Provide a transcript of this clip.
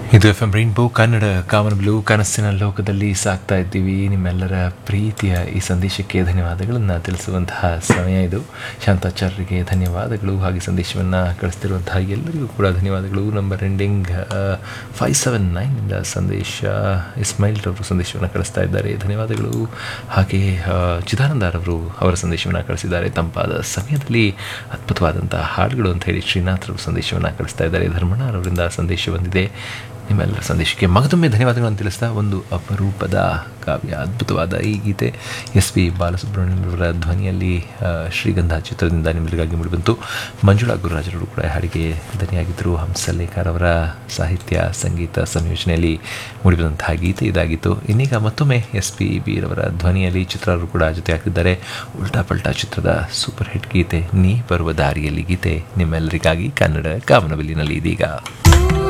ಇದು F M rainbow Kannada ಕಾಮನ್ ಬ್ಲೂ ಕನಸಿನ ಲೋಕದಲ್ಲಿ ಸಾಕ್ತಾ ಇದ್ದೀವಿ ನಿಮ್ಮೆಲ್ಲರ ಪ್ರೀತಿಯ ಈ ಸಂದೇಶಕ್ಕೆ ಧನ್ಯವಾದಗಳನ್ನು ತಿಳಿಸುವಂತಹ ಸಮಯ ಇದು ಶಾಂತಾಚಾರ್ಯರಿಗೆ ಧನ್ಯವಾದಗಳು ಹಾಗೆ ಸಂದೇಶವನ್ನು ಕಳಿಸ್ತಿರುವಂತಹ ಎಲ್ಲರಿಗೂ ಕೂಡ ಧನ್ಯವಾದಗಳು ನಂಬರ್ ಎಂಡಿಂಗ್ ಫೈವ್ ಸೆವೆನ್ ನೈನಿಂದ ಸಂದೇಶ ಇಸ್ಮೈಲ್ ರವರು ಸಂದೇಶವನ್ನು ಕಳಿಸ್ತಾ ಇದ್ದಾರೆ ಧನ್ಯವಾದಗಳು ಹಾಗೆ ಆ, ಚಿದಾನಂದರವರು ಅವರ ಸಂದೇಶವನ್ನು ಕಳಿಸಿದ್ದಾರೆ ತಂಪಾದ ಸಮಯದಲ್ಲಿ ಅದ್ಭುತವಾದಂಥ ಹಾಡುಗಳು ಅಂತ ಹೇಳಿ ಶ್ರೀನಾಥ್ ಸಂದೇಶವನ್ನು ಕಳಿಸ್ತಾ ಇದ್ದಾರೆ ಧರ್ಮಣ್ಣರವರಿಂದ ಸಂದೇಶ ಬಂದಿದೆ ನಿಮ್ಮೆಲ್ಲರ ಸಂದೇಶಕ್ಕೆ ಮಗದೊಮ್ಮೆ ಧನ್ಯವಾದಗಳನ್ನು ತಿಳಿಸ್ತಾ ಒಂದು ಅಪರೂಪದ ಕಾವ್ಯ ಅದ್ಭುತವಾದ ಈ ಗೀತೆ ಎಸ್ ಪಿ ಬಾಲಸುಬ್ರಹ್ಮಣ್ಯರವರ ಧ್ವನಿಯಲ್ಲಿ ಆ, ಶ್ರೀಗಂಧ ಚಿತ್ರದಿಂದ ನಿಮ್ಮೆಲ್ಲರಿಗಾಗಿ ಮೂಡಿಬಂತು ಮಂಜುಳಾ ಗುರುರಾಜರವರು ಕೂಡ ಹಾಡಿಗೆ ಧನಿಯಾಗಿದ್ದರು ಹಂಸಲೇಖರವರ ಸಾಹಿತ್ಯ ಸಂಗೀತ ಸಂಯೋಜನೆಯಲ್ಲಿ ಮೂಡಿಬಂದಂತಹ ಗೀತೆ ಇದಾಗಿತ್ತು ಇನ್ನೀಗ ಮತ್ತೊಮ್ಮೆ ಎಸ್ ಪಿ ಬಿರವರ ಧ್ವನಿಯಲ್ಲಿ ಚಿತ್ರರು ಕೂಡ ಜೊತೆಯಾಗ್ತಿದ್ದಾರೆ ಉಲ್ಟಾ ಪಲ್ಟಾ ಚಿತ್ರದ ಸೂಪರ್ ಹಿಟ್ ಗೀತೆ ನೀ ಬರುವ ದಾರಿಯಲ್ಲಿ ಗೀತೆ ನಿಮ್ಮೆಲ್ಲರಿಗಾಗಿ ಕನ್ನಡ ಕಾಮನಬಿಲ್ಲಿನಲ್ಲಿ ಇದೀಗ